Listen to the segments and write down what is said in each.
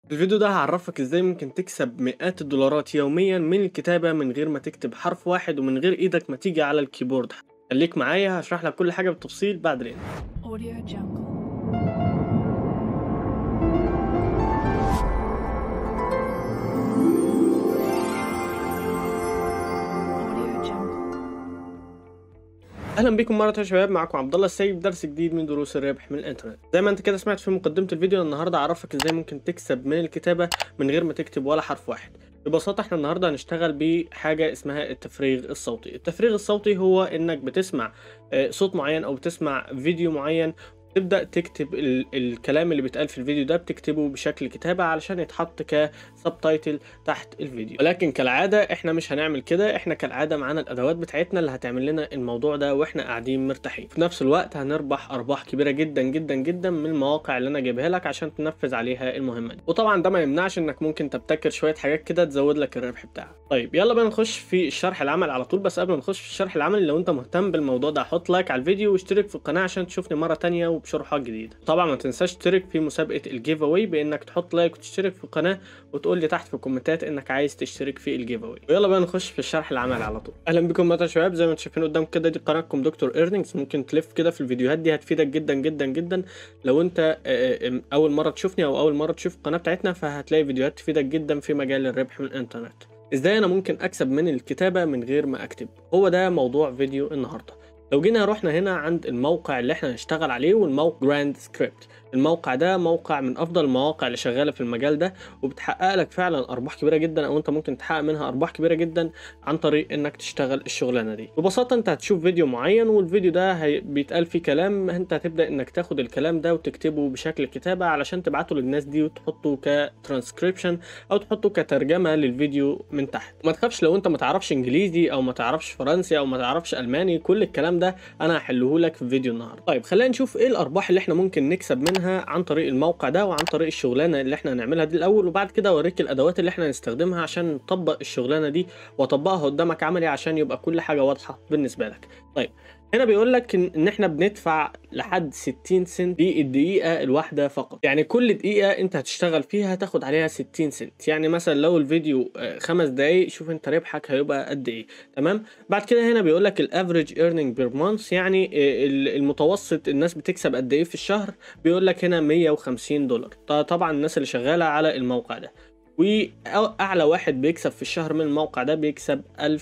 الفيديو ده هعرفك ازاي ممكن تكسب مئات الدولارات يوميا من الكتابة من غير ما تكتب حرف واحد ومن غير ايدك ما تيجي على الكيبورد خليك معايا هشرح لك كل حاجة بالتفصيل بعد الان Audio Jungle. Audio Jungle. اهلا بكم مرة تانية يا شباب معاكم عبد الله السيد درس جديد من دروس الربح من الانترنت زي ما انت كده سمعت في مقدمة الفيديو النهاردة اعرفك ازاي ممكن تكسب من الكتابة من غير ما تكتب ولا حرف واحد ببساطة احنا النهاردة هنشتغل بحاجة اسمها التفريغ الصوتي التفريغ الصوتي هو انك بتسمع آه، صوت معين او بتسمع فيديو معين تبدأ تكتب ال الكلام اللي بيتقال في الفيديو ده بتكتبه بشكل كتابة علشان يتحط كسبتايتل تحت الفيديو ولكن كالعادة احنا مش هنعمل كده احنا كالعادة معانا الادوات بتاعتنا اللي هتعمل لنا الموضوع ده واحنا قاعدين مرتاحين في نفس الوقت هنربح ارباح كبيرة جدا جدا جدا من المواقع اللي انا جايبها لك عشان تنفذ عليها المهمة دي وطبعا ده ما يمنعش انك ممكن تبتكر شوية حاجات كده تزود لك الربح بتاعك طيب يلا بقى نخش في الشرح العمل على طول بس قبل ما نخش في الشرح العملي لو انت مهتم بالموضوع ده حط لايك على الفيديو واشترك في القناة عشان تشوفني مرة تانية وبشروحات جديدة طبعا ما تنساش تشترك في مسابقة الجيف اواي بانك تحط لايك وتشترك في القناة وتقول لي تحت في الكومنتات انك عايز تشترك في الجيف اواي ويلا بقى نخش في الشرح العملي على طول اهلا بكم مرة يا شباب زي ما انتم شايفين قدامكم كده دي قناتكم دكتور ايرنينجز ممكن تلف كده في الفيديوهات دي هتفيدك جدا جدا جدا لو انت آه، آه، اول مرة تشوفني او اول مرة تشوف القناة بتاعتنا فهتلاقي فيديوهات تفيدك جدا في مجال الربح من الانترنت ازاي انا ممكن اكسب من الكتابة من غير ما اكتب هو ده موضوع فيديو النهاردة لو جينا رحنا هنا عند الموقع اللي احنا هنشتغل عليه والموقع جراند سكريبت الموقع ده موقع من افضل المواقع اللي شغاله في المجال ده وبتحقق لك فعلا ارباح كبيره جدا او انت ممكن تحقق منها ارباح كبيره جدا عن طريق انك تشتغل الشغلانه دي ببساطه انت هتشوف فيديو معين والفيديو ده هي... بيتقال فيه كلام انت هتبدا انك تاخد الكلام ده وتكتبه بشكل كتابه علشان تبعته للناس دي وتحطه كترانسكريبشن او تحطه كترجمه للفيديو من تحت ما تخافش لو انت ما تعرفش انجليزي او ما تعرفش فرنسي او ما تعرفش الماني كل الكلام ده انا هحله لك في فيديو النهارده طيب خلينا نشوف ايه الارباح اللي احنا ممكن نكسب منها عن طريق الموقع ده وعن طريق الشغلانه اللي احنا هنعملها دي الاول وبعد كده اوريك الادوات اللي احنا هنستخدمها عشان نطبق الشغلانه دي واطبقها قدامك عملي عشان يبقى كل حاجه واضحه بالنسبه لك طيب هنا بيقول لك ان إن احنا بندفع لحد 60 سنت للدقيقه الواحده فقط يعني كل دقيقه انت هتشتغل فيها هتاخد عليها 60 سنت يعني مثلا لو الفيديو آه، خمس دقايق شوف انت ربحك هيبقى قد ايه تمام بعد كده هنا بيقول لك الافريج ايرنينج بير مانث يعني آه، ال- المتوسط الناس بتكسب قد ايه في الشهر بيقول لك هنا 150 دولار ط- طبعا الناس اللي شغاله على الموقع ده واعلى واحد بيكسب في الشهر من الموقع ده بيكسب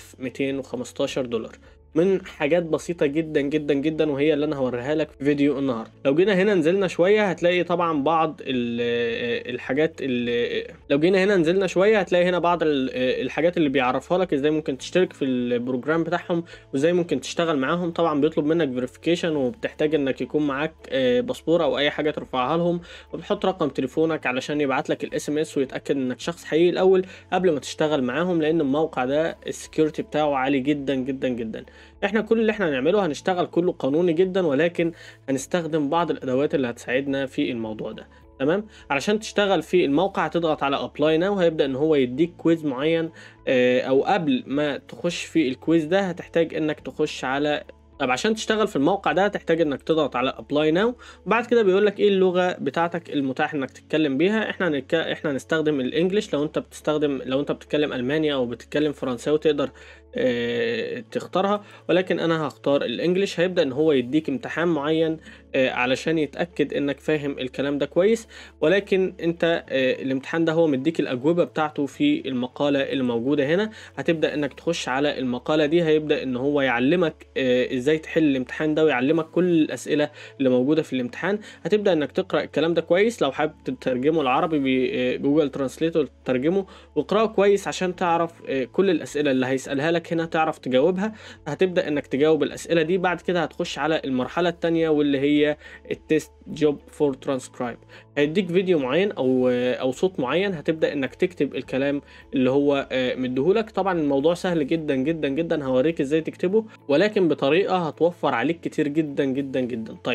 1215 دولار من حاجات بسيطة جدا جدا جدا وهي اللي انا هوريها لك في فيديو النهارده لو جينا هنا نزلنا شوية هتلاقي طبعا بعض ال- الحاجات اللي لو جينا هنا نزلنا شوية هتلاقي هنا بعض ال- الحاجات اللي بيعرفها لك ازاي ممكن تشترك في البروجرام بتاعهم وازاي ممكن تشتغل معاهم طبعا بيطلب منك فيريفيكيشن وبتحتاج انك يكون معاك آه، باسبور او اي حاجة ترفعها لهم وبتحط رقم تليفونك علشان يبعت لك الاس ام اس ويتاكد انك شخص حقيقي الاول قبل ما تشتغل معاهم لان الموقع ده السكيورتي بتاعه عالي جدا جدا جدا احنا كل اللي احنا هنعمله هنشتغل كله قانوني جدا ولكن هنستخدم بعض الادوات اللي هتساعدنا في الموضوع ده تمام علشان تشتغل في الموقع هتضغط على ابلاي ناو هيبدا ان هو يديك كويز معين آه، او قبل ما تخش في الكويز ده هتحتاج انك تخش على طب عشان تشتغل في الموقع ده هتحتاج انك تضغط على ابلاي ناو وبعد كده بيقول لك ايه اللغه بتاعتك المتاح انك تتكلم بيها احنا هنك... احنا هنستخدم الانجليش لو انت بتستخدم لو انت بتتكلم المانيا او بتتكلم فرنساوي تقدر اه... تختارها ولكن انا هختار الانجليش هيبدا ان هو يديك امتحان معين اه... علشان يتاكد انك فاهم الكلام ده كويس ولكن انت اه... الامتحان ده هو مديك الاجوبه بتاعته في المقاله اللي موجوده هنا هتبدا انك تخش على المقاله دي هيبدا ان هو يعلمك اه... ازاي تحل الامتحان ده ويعلمك كل الاسئله اللي موجوده في الامتحان هتبدا انك تقرا الكلام ده كويس لو حابب تترجمه العربي بجوجل ترانسليتور تترجمه واقراه كويس عشان تعرف آه، كل الاسئله اللي هيسالها لك هنا تعرف تجاوبها هتبدا انك تجاوب الاسئله دي بعد كده هتخش على المرحله الثانيه واللي هي التست جوب فور ترانسكرايب هيديك فيديو معين او آه، او صوت معين هتبدا انك تكتب الكلام اللي هو آه، مديهولك طبعا الموضوع سهل جدا جدا جدا هوريك ازاي تكتبه ولكن بطريقه هتوفر عليك كتير جدا جدا جدا طيب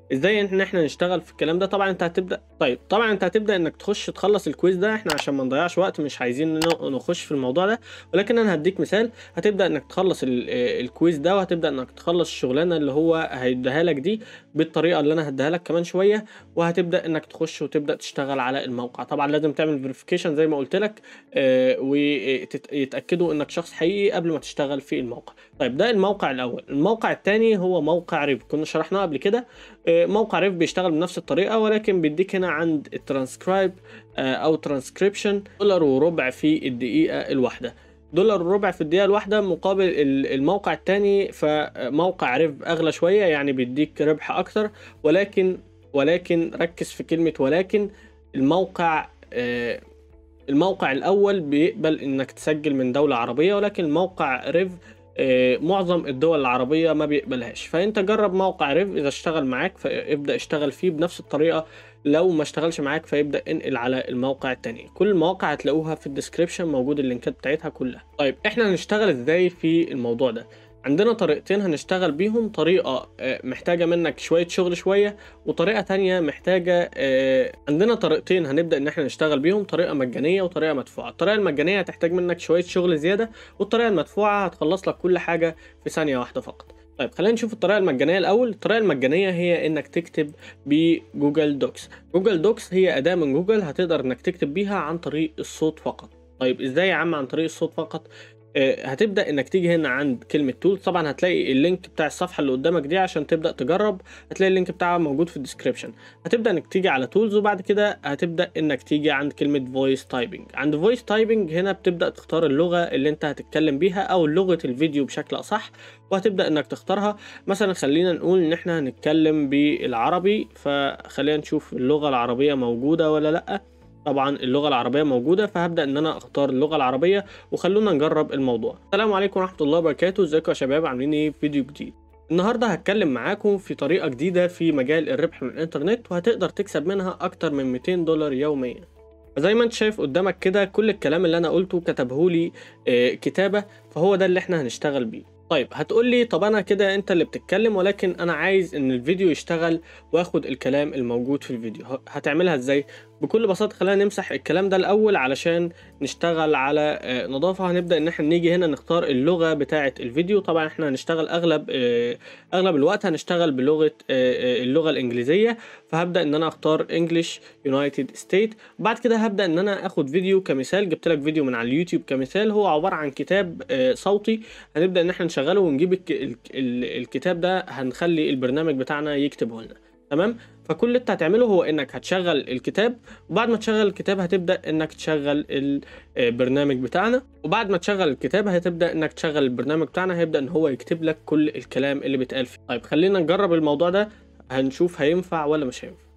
ازاي ان احنا نشتغل في الكلام ده طبعا انت هتبدا طيب طبعا انت هتبدا انك تخش تخلص الكويز ده احنا عشان ما نضيعش وقت مش عايزين ن- نخش في الموضوع ده ولكن انا هديك مثال هتبدا انك تخلص ال- آه، الكويز ده وهتبدا انك تخلص الشغلانه اللي هو هيديها لك دي بالطريقه اللي انا هديها لك كمان شويه وهتبدا انك تخش وتبدا تشتغل على الموقع طبعا لازم تعمل فيريفيكيشن زي ما قلت لك آه، ويتاكدوا انك شخص حقيقي قبل ما تشتغل في الموقع طيب ده الموقع الاول الموقع الثاني هو موقع ريف كنا شرحناه قبل كده آه، موقع ريف بيشتغل بنفس الطريقه ولكن بيديك هنا عند الترانسكرايب او ترانسكريبشن دولار وربع في الدقيقه الواحده دولار وربع في الدقيقه الواحده مقابل ال- الموقع الثاني فموقع ريف اغلى شويه يعني بيديك ربح اكتر ولكن ولكن ركز في كلمه ولكن الموقع آه، الموقع الاول بيقبل انك تسجل من دوله عربيه ولكن موقع ريف آه، معظم الدول العربيه ما بيقبلهاش فانت جرب موقع ريف اذا اشتغل معاك فابدا اشتغل فيه بنفس الطريقه لو ما اشتغلش معاك فيبدا انقل على الموقع التاني كل المواقع هتلاقوها في الديسكريبشن موجود اللينكات بتاعتها كلها طيب احنا هنشتغل ازاي في الموضوع ده عندنا طريقتين هنشتغل بيهم طريقة آه، محتاجة منك شوية شغل شوية وطريقة تانية محتاجة آه، عندنا طريقتين هنبدأ إن احنا نشتغل بيهم طريقة مجانية وطريقة مدفوعة الطريقة المجانية هتحتاج منك شوية شغل زيادة والطريقة المدفوعة هتخلص لك كل حاجة في ثانية واحدة فقط طيب خلينا نشوف الطريقة المجانية الأول الطريقة المجانية هي إنك تكتب بجوجل دوكس جوجل دوكس هي أداة من جوجل هتقدر إنك تكتب بيها عن طريق الصوت فقط طيب إزاي يا عم عن طريق الصوت فقط آه، هتبدا انك تيجي هنا عند كلمه تول طبعا هتلاقي اللينك بتاع الصفحه اللي قدامك دي عشان تبدا تجرب هتلاقي اللينك بتاعها موجود في الديسكريبشن هتبدا انك تيجي على تولز وبعد كده هتبدا انك تيجي عند كلمه فويس تايبنج عند فويس تايبنج هنا بتبدا تختار اللغه اللي انت هتتكلم بيها او لغه الفيديو بشكل اصح وهتبدا انك تختارها مثلا خلينا نقول ان احنا هنتكلم بالعربي فخلينا نشوف اللغه العربيه موجوده ولا لا طبعا اللغه العربيه موجوده فهبدا ان انا اختار اللغه العربيه وخلونا نجرب الموضوع السلام عليكم ورحمه الله وبركاته ازيكم يا شباب عاملين ايه في فيديو جديد النهارده هتكلم معاكم في طريقه جديده في مجال الربح من الانترنت وهتقدر تكسب منها اكتر من 200 دولار يوميا زي ما انت شايف قدامك كده كل الكلام اللي انا قلته كتبهولي آه، كتابه فهو ده اللي احنا هنشتغل بيه طيب هتقول لي طب انا كده انت اللي بتتكلم ولكن انا عايز ان الفيديو يشتغل واخد الكلام الموجود في الفيديو ه- هتعملها ازاي بكل بساطه خلينا نمسح الكلام ده الاول علشان نشتغل على آه، نظافه هنبدا ان احنا نيجي هنا نختار اللغه بتاعه الفيديو طبعا احنا هنشتغل اغلب آه، اغلب الوقت هنشتغل بلغه آه، آه، اللغه الانجليزيه فهبدا ان انا اختار انجلش يونايتد ستيت وبعد كده هبدا ان انا اخد فيديو كمثال جبت لك فيديو من على اليوتيوب كمثال هو عباره عن كتاب آه، صوتي هنبدا ان احنا نشغله ونجيب الك- ال- ال- الكتاب ده هنخلي البرنامج بتاعنا يكتبه لنا تمام فكل اللي انت هتعمله هو انك هتشغل الكتاب وبعد ما تشغل الكتاب هتبدا انك تشغل البرنامج بتاعنا وبعد ما تشغل الكتاب هتبدا انك تشغل البرنامج بتاعنا هيبدا ان هو يكتب لك كل الكلام اللي بيتقال فيه طيب خلينا نجرب الموضوع ده هنشوف هينفع ولا مش هينفع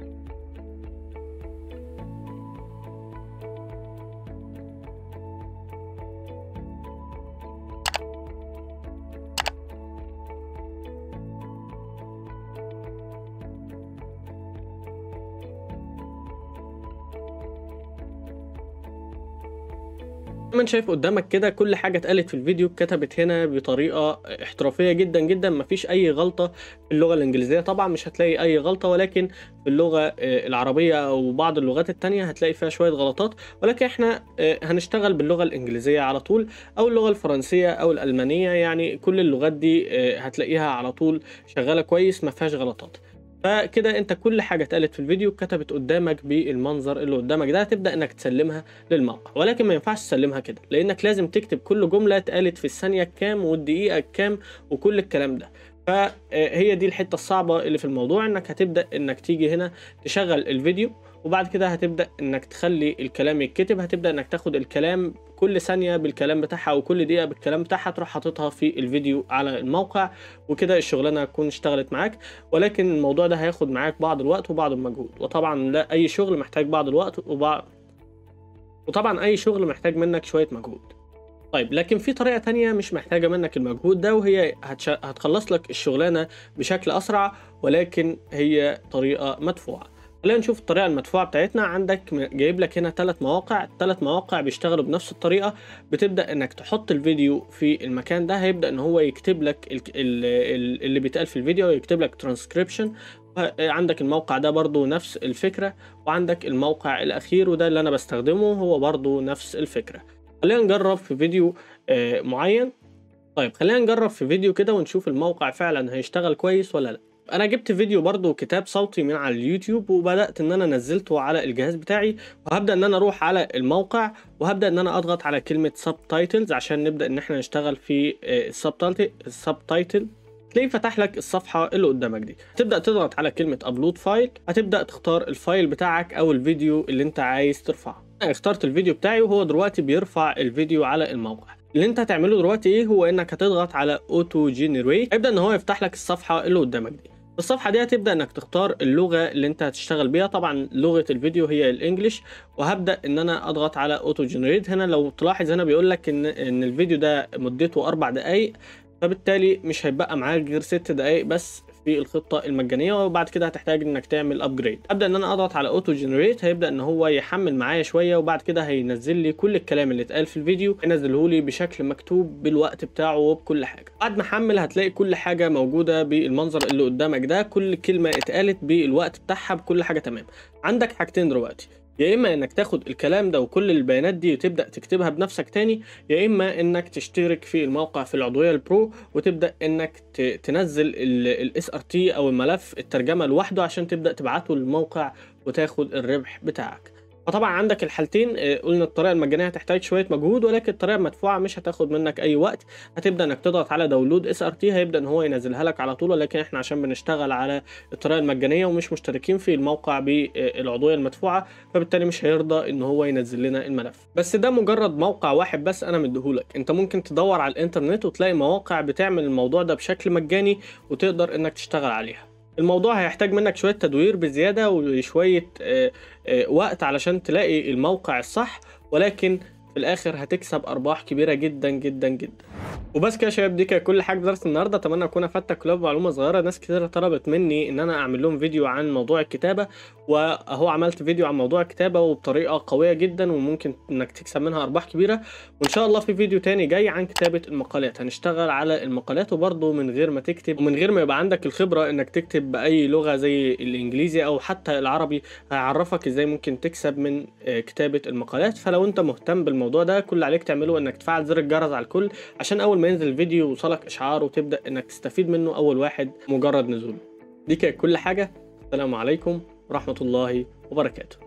زي ما انت شايف قدامك كده كل حاجه اتقالت في الفيديو اتكتبت هنا بطريقه احترافيه جدا جدا مفيش اي غلطه في اللغه الانجليزيه طبعا مش هتلاقي اي غلطه ولكن في اللغه آه، العربيه او بعض اللغات التانية هتلاقي فيها شويه غلطات ولكن احنا آه، هنشتغل باللغه الانجليزيه على طول او اللغه الفرنسيه او الالمانيه يعني كل اللغات دي آه، هتلاقيها على طول شغاله كويس ما فيهاش غلطات فكده انت كل حاجه اتقالت في الفيديو كتبت قدامك بالمنظر اللي قدامك ده هتبدا انك تسلمها للموقع ولكن ما ينفعش تسلمها كده لانك لازم تكتب كل جمله اتقالت في الثانيه كام والدقيقه كام وكل الكلام ده فهي دي الحته الصعبه اللي في الموضوع انك هتبدا انك تيجي هنا تشغل الفيديو وبعد كده هتبدا انك تخلي الكلام يتكتب هتبدا انك تاخد الكلام كل ثانيه بالكلام بتاعها او كل دقيقه بالكلام بتاعها تروح حاططها في الفيديو على الموقع وكده الشغلانه هتكون اشتغلت معاك ولكن الموضوع ده هياخد معاك بعض الوقت وبعض المجهود وطبعا لا اي شغل محتاج بعض الوقت وبعض وطبعا اي شغل محتاج منك شويه مجهود طيب لكن في طريقه تانية مش محتاجه منك المجهود ده وهي هتش... هتخلص لك الشغلانه بشكل اسرع ولكن هي طريقه مدفوعه خلينا نشوف الطريقه المدفوعه بتاعتنا عندك م- جايب لك هنا ثلاث مواقع ثلاث مواقع بيشتغلوا بنفس الطريقه بتبدا انك تحط الفيديو في المكان ده هيبدا ان هو يكتب لك ال... ال... ال- اللي بيتقال في الفيديو يكتب لك ترانسكريبشن عندك الموقع ده برضو نفس الفكرة وعندك الموقع الأخير وده اللي أنا بستخدمه هو برضو نفس الفكرة خلينا نجرب في فيديو آه، معين طيب خلينا نجرب في فيديو كده ونشوف الموقع فعلا هيشتغل كويس ولا لا انا جبت فيديو برضو كتاب صوتي من على اليوتيوب وبدات ان انا نزلته على الجهاز بتاعي وهبدا ان انا اروح على الموقع وهبدا ان انا اضغط على كلمه سب تايتلز عشان نبدا ان احنا نشتغل في السب تايتل تلاقيه فتح لك الصفحه اللي قدامك دي تبدا تضغط على كلمه ابلود فايل هتبدا تختار الفايل بتاعك او الفيديو اللي انت عايز ترفعه انا اخترت الفيديو بتاعي وهو دلوقتي بيرفع الفيديو على الموقع اللي انت هتعمله دلوقتي ايه هو انك هتضغط على اوتو جينيريت هيبدا ان هو يفتح لك الصفحه اللي قدامك دي الصفحه دي هتبدا انك تختار اللغه اللي انت هتشتغل بيها طبعا لغه الفيديو هي الانجليش وهبدا ان انا اضغط على اوتو جنريت هنا لو تلاحظ هنا بيقول لك ان ان الفيديو ده مدته اربع دقائق فبالتالي مش هيبقى معاك غير ست دقائق بس في الخطه المجانيه وبعد كده هتحتاج انك تعمل ابجريد ابدا ان انا اضغط على اوتو جنريت هيبدا ان هو يحمل معايا شويه وبعد كده هينزل لي كل الكلام اللي اتقال في الفيديو هينزله لي بشكل مكتوب بالوقت بتاعه وبكل حاجه بعد ما احمل هتلاقي كل حاجه موجوده بالمنظر اللي قدامك ده كل كلمه اتقالت بالوقت بتاعها بكل حاجه تمام عندك حاجتين دلوقتي يا اما انك تاخد الكلام ده وكل البيانات دي وتبدا تكتبها بنفسك تاني يا اما انك تشترك في الموقع في العضويه البرو وتبدا انك ت- تنزل الاس ار تي او الملف الترجمه لوحده عشان تبدا تبعته للموقع وتاخد الربح بتاعك فطبعا عندك الحالتين آه، قلنا الطريقه المجانيه هتحتاج شويه مجهود ولكن الطريقه المدفوعه مش هتاخد منك اي وقت هتبدا انك تضغط على داونلود اس ار تي هيبدا ان هو ينزلها لك على طول ولكن احنا عشان بنشتغل على الطريقه المجانيه ومش مشتركين في الموقع بالعضويه المدفوعه فبالتالي مش هيرضى ان هو ينزل لنا الملف بس ده مجرد موقع واحد بس انا مديهولك انت ممكن تدور على الانترنت وتلاقي مواقع بتعمل الموضوع ده بشكل مجاني وتقدر انك تشتغل عليها الموضوع هيحتاج منك شويه تدوير بزياده وشويه آه، آه، وقت علشان تلاقي الموقع الصح ولكن في الاخر هتكسب ارباح كبيره جدا جدا جدا وبس كده يا شباب دي كانت كل حاجه في درس النهارده اتمنى اكون افدتك ولو معلومه صغيره ناس كتير طلبت مني ان انا اعمل لهم فيديو عن موضوع الكتابه واهو عملت فيديو عن موضوع الكتابه وبطريقه قويه جدا وممكن انك تكسب منها ارباح كبيره وان شاء الله في فيديو تاني جاي عن كتابه المقالات هنشتغل على المقالات وبرضه من غير ما تكتب ومن غير ما يبقى عندك الخبره انك تكتب باي لغه زي الانجليزي او حتى العربي هيعرفك ازاي ممكن تكسب من آه، كتابه المقالات فلو انت مهتم بالموضوع ده كل اللي عليك تعمله انك تفعل زر الجرس على الكل عشان اول ما ينزل الفيديو يوصلك اشعار وتبدا انك تستفيد منه اول واحد مجرد نزوله دي كانت كل حاجه السلام عليكم ورحمه الله وبركاته